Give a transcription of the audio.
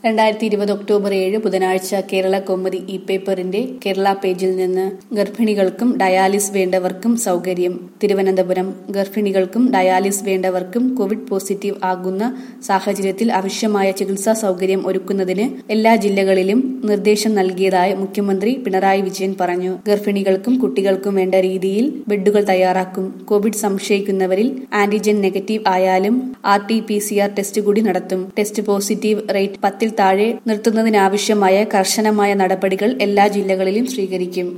രണ്ടായിരത്തി ഇരുപത് ഒക്ടോബർ ഏഴ് ബുധനാഴ്ച കേരള കൗമുദി ഇ പേപ്പറിന്റെ കേരള പേജിൽ നിന്ന് ഗർഭിണികൾക്കും ഡയാലിസ് വേണ്ടവർക്കും സൗകര്യം തിരുവനന്തപുരം ഗർഭിണികൾക്കും ഡയാലിസ് വേണ്ടവർക്കും കോവിഡ് പോസിറ്റീവ് ആകുന്ന സാഹചര്യത്തിൽ ആവശ്യമായ ചികിത്സാ സൗകര്യം ഒരുക്കുന്നതിന് എല്ലാ ജില്ലകളിലും നിർദ്ദേശം നൽകിയതായി മുഖ്യമന്ത്രി പിണറായി വിജയൻ പറഞ്ഞു ഗർഭിണികൾക്കും കുട്ടികൾക്കും വേണ്ട രീതിയിൽ ബെഡുകൾ തയ്യാറാക്കും കോവിഡ് സംശയിക്കുന്നവരിൽ ആന്റിജൻ നെഗറ്റീവ് ആയാലും R T P C R test കൂടി നടത്തും ടെസ്റ്റ് പോസിറ്റീവ് റേറ്റ് പത്തിൽ താഴെ നിർത്തുന്നതിനാവശ്യമായ കർശനമായ നടപടികൾ എല്ലാ ജില്ലകളിലും സ്വീകരിക്കും